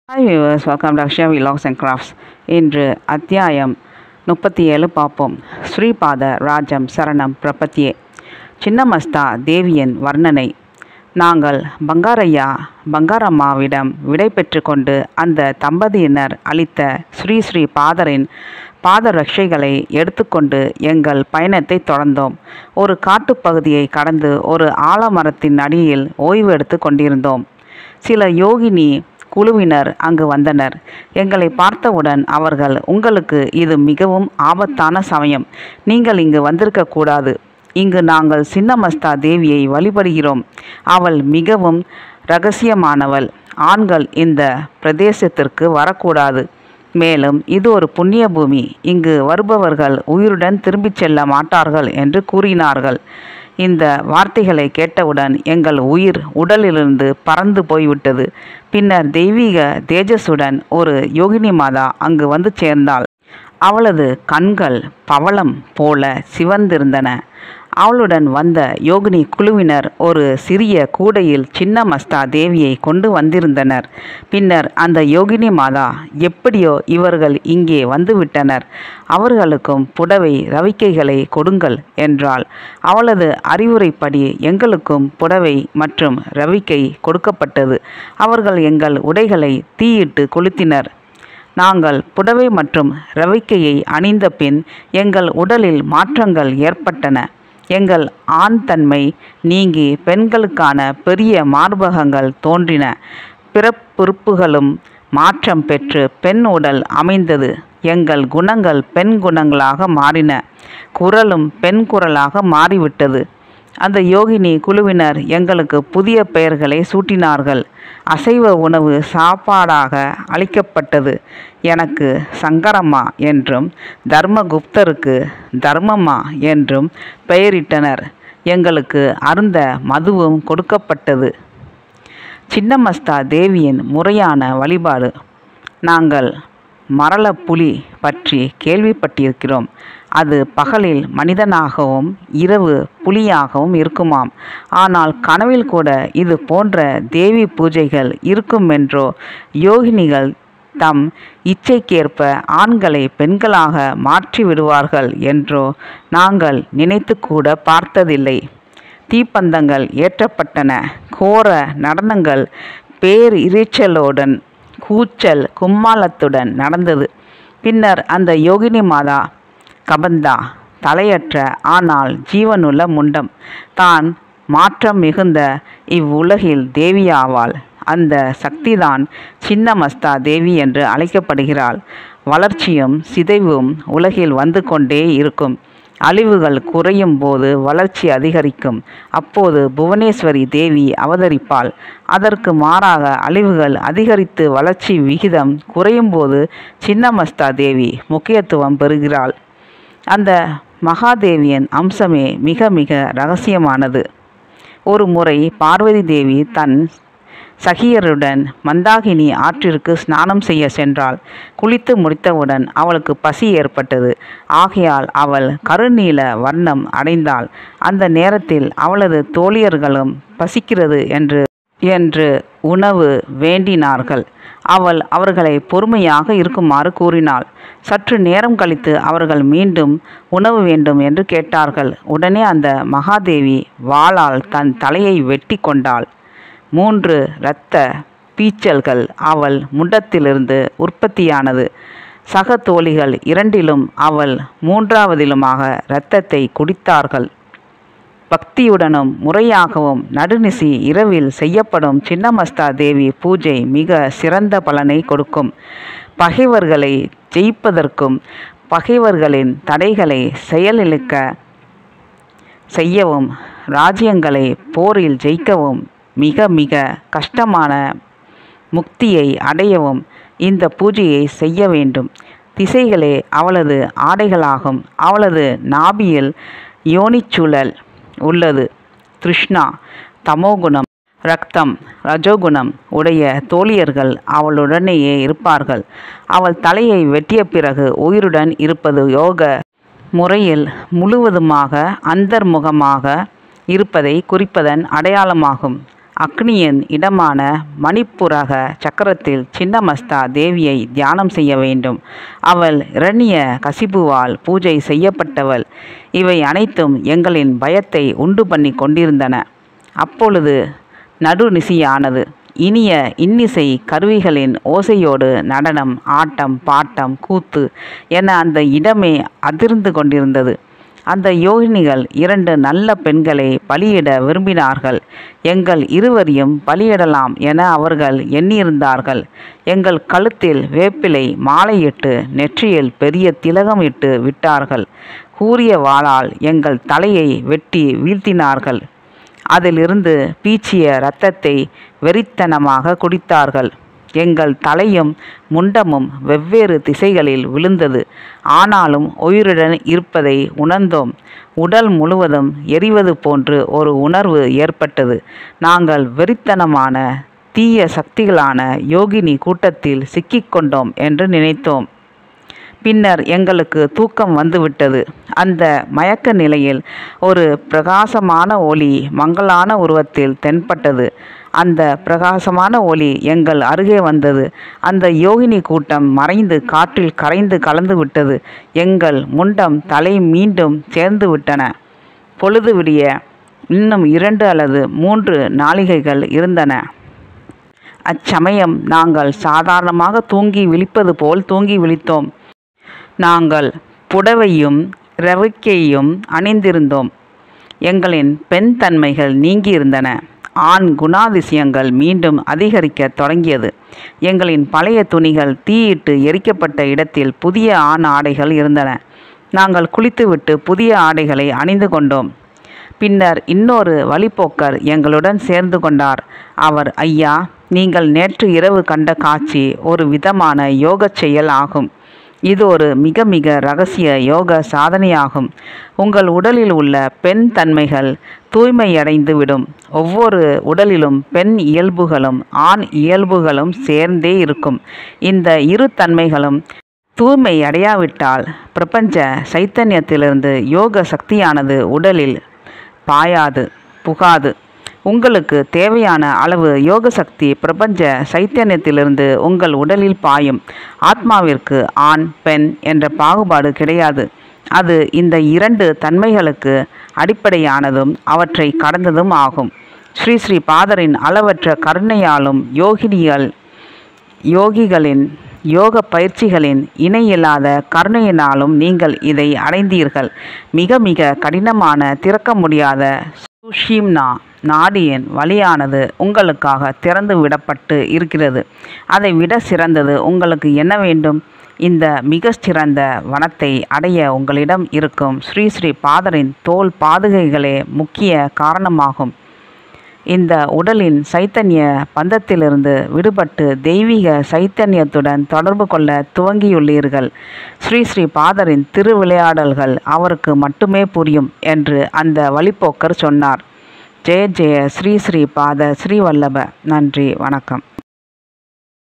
hi viewers welcome to Akshaya vlogs and crafts இன்று அத்தியாயம் முப்பத்தி ஏழு பார்ப்போம் ஸ்ரீபாத ராஜம் சரணம் பிரபத்தியே சின்னமஸ்தா தேவியின் வர்ணனை நாங்கள் பங்காரையா பங்காரம்மாவிடம் விடை பெற்று கொண்டு அந்த தம்பதியினர் அளித்த ஸ்ரீ ஸ்ரீ பாதரின் பாத ரட்சைகளை எடுத்துக்கொண்டு எங்கள் பயணத்தை தொடர்ந்தோம் ஒரு காட்டுப்பகுதியை கடந்து ஒரு ஆலமரத்தின் அடியில் ஓய்வு எடுத்து கொண்டிருந்தோம் சில யோகினி குழுவினர் அங்கு வந்தனர் எங்களை பார்த்தவுடன் அவர்கள் உங்களுக்கு இது மிகவும் ஆபத்தான சமயம் நீங்கள் இங்கு வந்திருக்க கூடாது இங்கு நாங்கள் சின்னமஸ்தா தேவியை வழிபடுகிறோம் அவள் மிகவும் ரகசியமானவள் ஆண்கள் இந்த பிரதேசத்திற்கு வரக்கூடாது மேலும் இது ஒரு புண்ணிய பூமி இங்கு வருபவர்கள் உயிருடன் திரும்பிச் செல்ல மாட்டார்கள் என்று கூறினார்கள் இந்த வார்த்தைகளை கேட்டவுடன் எங்கள் உயிர் உடலிலிருந்து பறந்து போய்விட்டது பின்னர் தெய்வீக தேஜஸுடன் ஒரு யோகினி மாதா அங்கு வந்து சேர்ந்தாள் அவளது கண்கள் பவளம் போல சிவந்திருந்தன அவளுடன் வந்த யோகினி குழுவினர் ஒரு சிறிய கூடையில் சின்ன மஸ்தா தேவியை கொண்டு வந்திருந்தனர் பின்னர் அந்த யோகினி மாதா எப்படியோ இவர்கள் இங்கே வந்துவிட்டனர் அவர்களுக்கும் புடவை ரவிக்கைகளை கொடுங்கள் என்றாள் அவளது அறிவுரைப்படி எங்களுக்கும் புடவை மற்றும் ரவிக்கை கொடுக்கப்பட்டது அவர்கள் எங்கள் உடைகளை தீயிட்டு கொளுத்தினர் நாங்கள் புடவை மற்றும் ரவிக்கையை அணிந்த பின் எங்கள் உடலில் மாற்றங்கள் ஏற்பட்டன எங்கள் ஆண் தன்மை நீங்கி பெண்களுக்கான பெரிய மார்பகங்கள் தோன்றின பிறப்புறுப்புகளும் மாற்றம் பெற்று பெண் உடல் அமைந்தது எங்கள் குணங்கள் பெண் குணங்களாக மாறின குரலும் பெண் குரலாக மாறிவிட்டது அந்த யோகினி குழுவினர் எங்களுக்கு புதிய பெயர்களை சூட்டினார்கள் அசைவ உணவு சாப்பாடாக அளிக்கப்பட்டது எனக்கு சங்கரம்மா என்றும் தர்மகுப்தருக்கு தர்மம்மா என்றும் பெயரிட்டனர் எங்களுக்கு அருந்த மதுவும் கொடுக்கப்பட்டது சின்னமஸ்தா தேவியின் முறையான வழிபாடு நாங்கள் மரளப்புலி பற்றி கேள்விப்பட்டிருக்கிறோம் அது பகலில் மனிதனாகவும் இரவு புலியாகவும் இருக்குமாம் ஆனால் கனவில் கூட இது போன்ற தேவி பூஜைகள் இருக்குமென்றோ யோகினிகள் தம் இச்சைக்கேற்ப ஆண்களை பெண்களாக மாற்றி விடுவார்கள் என்றோ நாங்கள் நினைத்து கூட பார்த்ததில்லை தீப்பந்தங்கள் ஏற்றப்பட்டன கோர நடனங்கள் பேர் இரைச்சலுடன் கூச்சல் கும்மாளத்துடன் நடந்தது பின்னர் அந்த யோகினி மாதா கபந்தா தலையற்ற ஆனால் ஜீவனுள்ள முண்டம் தான் மாற்றம் மிகுந்த இவ்வுலகில் தேவியாவாள் அந்த சக்திதான் சின்னமஸ்தா தேவி என்று அழைக்கப்படுகிறாள் வளர்ச்சியும் சிதைவும் உலகில் வந்து கொண்டே இருக்கும் அழிவுகள் குறையும் போது வளர்ச்சி அதிகரிக்கும் அப்போது புவனேஸ்வரி தேவி அவதரிப்பாள் அதற்கு மாறாக அழிவுகள் அதிகரித்து வளர்ச்சி விகிதம் குறையும் போது சின்னமஸ்தா தேவி முக்கியத்துவம் பெறுகிறாள் அந்த மகாதேவியின் அம்சமே மிக மிக ரகசியமானது ஒரு முறை பார்வதி தேவி தன் சகியருடன் மந்தாகினி ஆற்றிற்கு ஸ்நானம் செய்ய சென்றாள் குளித்து முடித்தவுடன் அவளுக்கு பசி ஏற்பட்டது ஆகையால் அவள் கருநீல வர்ணம் அடைந்தாள் அந்த நேரத்தில் அவளது தோழியர்களும் பசிக்கிறது என்று என்று உணவு வேண்டினார்கள் அவள் அவர்களை பொறுமையாக இருக்குமாறு கூறினாள் சற்று நேரம் கழித்து அவர்கள் மீண்டும் உணவு வேண்டும் என்று கேட்டார்கள் உடனே அந்த மகாதேவி வாளால் தன் தலையை வெட்டி கொண்டாள் மூன்று இரத்த பீச்சல்கள் அவள் முண்டத்திலிருந்து உற்பத்தியானது சக தோழிகள் இரண்டிலும் அவள் மூன்றாவதிலுமாக இரத்தத்தை குடித்தார்கள் பக்தியுடனும் முறையாகவும் நடுநிசி இரவில் செய்யப்படும் சின்னமஸ்தா தேவி பூஜை மிக சிறந்த பலனை கொடுக்கும் பகைவர்களை ஜெயிப்பதற்கும் பகைவர்களின் தடைகளை செயலிழக்க செய்யவும் ராஜ்யங்களை போரில் ஜெயிக்கவும் மிக மிக கஷ்டமான முக்தியை அடையவும் இந்த பூஜையை செய்ய வேண்டும் திசைகளே அவளது ஆடைகளாகும் அவளது நாபியில் யோனிச்சூழல் உள்ளது திருஷ்ணா தமோகுணம் ரக்தம் ரஜோகுணம் உடைய தோழியர்கள் அவளுடனேயே இருப்பார்கள் அவள் தலையை வெட்டிய பிறகு உயிருடன் இருப்பது யோக முறையில் முழுவதுமாக அந்தர்முகமாக இருப்பதை குறிப்பதன் அடையாளமாகும் அக்னியின் இடமான மணிப்புரக சக்கரத்தில் சின்னமஸ்தா தேவியை தியானம் செய்ய வேண்டும் அவள் இரணிய கசிபுவால் பூஜை செய்யப்பட்டவள் இவை அனைத்தும் எங்களின் பயத்தை உண்டு பண்ணி கொண்டிருந்தன அப்பொழுது நடுநிசியானது இனிய இன்னிசை கருவிகளின் ஓசையோடு நடனம் ஆட்டம் பாட்டம் கூத்து என அந்த இடமே அதிர்ந்து கொண்டிருந்தது அந்த யோகினிகள் இரண்டு நல்ல பெண்களை பலியிட விரும்பினார்கள் எங்கள் இருவரையும் பலியிடலாம் என அவர்கள் எண்ணியிருந்தார்கள் எங்கள் கழுத்தில் வேப்பிலை மாலையிட்டு நெற்றியில் பெரிய திலகம் இட்டு விட்டார்கள் கூரிய வாளால் எங்கள் தலையை வெட்டி வீழ்த்தினார்கள் அதிலிருந்து பீச்சிய இரத்தத்தை வெறித்தனமாக குடித்தார்கள் எங்கள் தலையும் முண்டமும் வெவ்வேறு திசைகளில் விழுந்தது ஆனாலும் உயிருடன் இருப்பதை உணர்ந்தோம் உடல் முழுவதும் எரிவது போன்று ஒரு உணர்வு ஏற்பட்டது நாங்கள் வெறித்தனமான தீய சக்திகளான யோகினி கூட்டத்தில் சிக்கிக்கொண்டோம் என்று நினைத்தோம் பின்னர் எங்களுக்கு தூக்கம் வந்துவிட்டது அந்த மயக்க நிலையில் ஒரு பிரகாசமான ஒளி மங்கலான உருவத்தில் தென்பட்டது அந்த பிரகாசமான ஒளி எங்கள் அருகே வந்தது அந்த யோகினி கூட்டம் மறைந்து காற்றில் கரைந்து கலந்து விட்டது எங்கள் முண்டம் தலை மீண்டும் சேர்ந்து விட்டன பொழுது விடிய இன்னும் இரண்டு அல்லது மூன்று நாளிகைகள் இருந்தன அச்சமயம் நாங்கள் சாதாரணமாக தூங்கி விழிப்பது போல் தூங்கி விழித்தோம் நாங்கள் புடவையும் ரவிக்கையும் அணிந்திருந்தோம் எங்களின் பெண் தன்மைகள் நீங்கியிருந்தன ஆண் குணாதிசயங்கள் மீண்டும் அதிகரிக்க தொடங்கியது எங்களின் பழைய துணிகள் தீயிட்டு எரிக்கப்பட்ட இடத்தில் புதிய ஆண் ஆடைகள் இருந்தன நாங்கள் குளித்துவிட்டு புதிய ஆடைகளை அணிந்து கொண்டோம் பின்னர் இன்னொரு வழிப்போக்கர் எங்களுடன் சேர்ந்து கொண்டார் அவர் ஐயா நீங்கள் நேற்று இரவு கண்ட காட்சி ஒரு விதமான யோகச் செயல் ஆகும் இது ஒரு மிக மிக ரகசிய யோக சாதனையாகும் உங்கள் உடலில் உள்ள பெண் தன்மைகள் தூய்மையடைந்து விடும் ஒவ்வொரு உடலிலும் பெண் இயல்புகளும் ஆண் இயல்புகளும் சேர்ந்தே இருக்கும் இந்த இரு தன்மைகளும் தூய்மை அடையாவிட்டால் பிரபஞ்ச சைத்தன்யத்திலிருந்து யோக சக்தியானது உடலில் பாயாது புகாது உங்களுக்கு தேவையான அளவு யோக சக்தி பிரபஞ்ச சைத்தன்யத்திலிருந்து உங்கள் உடலில் பாயும் ஆத்மாவிற்கு ஆண் பெண் என்ற பாகுபாடு கிடையாது அது இந்த இரண்டு தன்மைகளுக்கு அடிப்படையானதும் அவற்றை கடந்ததும் ஆகும் ஸ்ரீ ஸ்ரீ பாதரின் அளவற்ற கருணையாலும் யோகினிகள் யோகிகளின் யோக பயிற்சிகளின் இணையில்லாத கருணையினாலும் நீங்கள் இதை அடைந்தீர்கள் மிக மிக கடினமான திறக்க முடியாத சுஷிம்னா நாடியின் வழியானது உங்களுக்காக திறந்து விடப்பட்டு இருக்கிறது அதை விட சிறந்தது உங்களுக்கு என்ன வேண்டும் இந்த மிக சிறந்த வனத்தை அடைய உங்களிடம் இருக்கும் ஸ்ரீ ஸ்ரீ பாதரின் தோல் பாதுகைகளே முக்கிய காரணமாகும் இந்த உடலின் சைத்தன்ய பந்தத்திலிருந்து விடுபட்டு தெய்வீக சைத்தன்யத்துடன் தொடர்பு கொள்ள துவங்கியுள்ளீர்கள் ஸ்ரீ ஸ்ரீ பாதரின் திருவிளையாடல்கள் அவருக்கு மட்டுமே புரியும் என்று அந்த வழிப்போக்கர் சொன்னார் ஜெய ஜெய ஸ்ரீ ஸ்ரீ பாத ஸ்ரீவல்லப நன்றி வணக்கம்